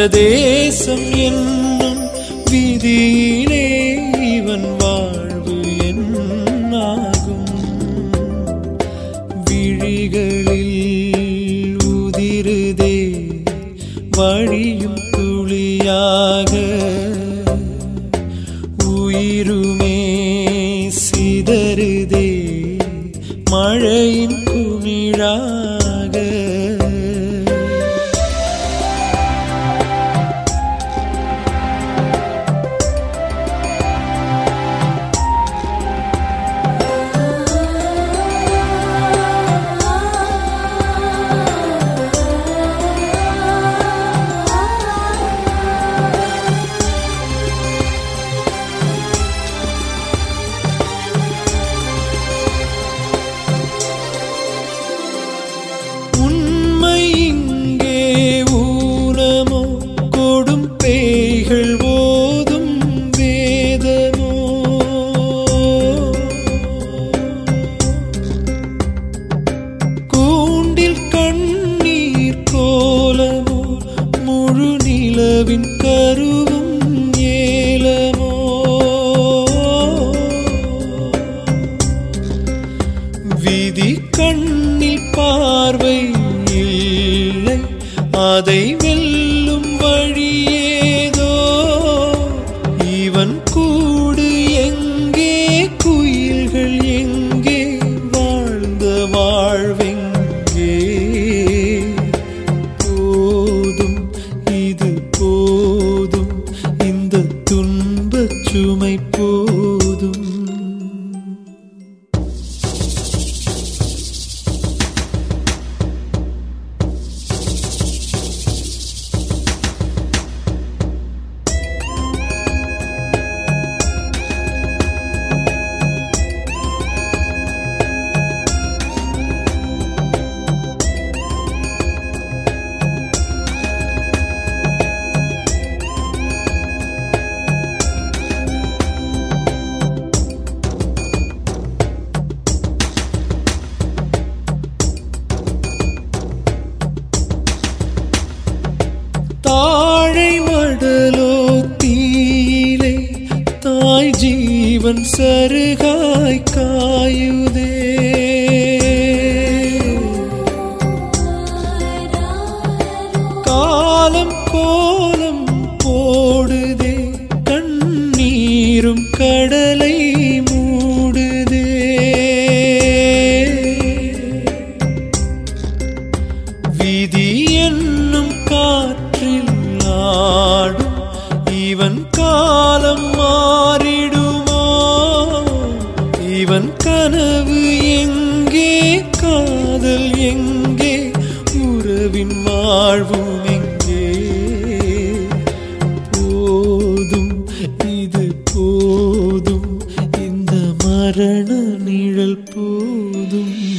பரதேசம் என்னும் விதியிலே இவன் வாழ்வு என்னாகும் விழிகளில் உதிருதே வழியும் துளியாக உயிருமே சிதறுதே மழையின் குமிழாக உண்மை இங்கே ஊனமோ கொடும் பேய்கள் ஓதும் வேதமோ கூண்டில் கண்ணீர் கோலமோ முழு நிலவின் கருவும் ஏலமோ விதி கண்ணில் பார்வை இல்லை அதை வெல்லும் வழியேதோ இவன் கூடு எங்கே குயில்கள் எங்கே வாழ்ந்த வாழ்வெங்கே போதும் இது போதும் இந்த துன்பச் சுமை போதும் தாழை மடலோ தீயிலே தாய் ஜீவன் சருகாய் காயுதே காலம் கோலம் போடுதே கண்ணீரும் கடலை மூடுதே விதி என்னும் காற்றில் ஆடும் இவன் காலம் மாறிடுமோ இவன் கனவு எங்கே காதல் எங்கே உறவின் வாழ்வும் எங்கே போதும் இது போதும் இந்த மரண நிழல் போதும்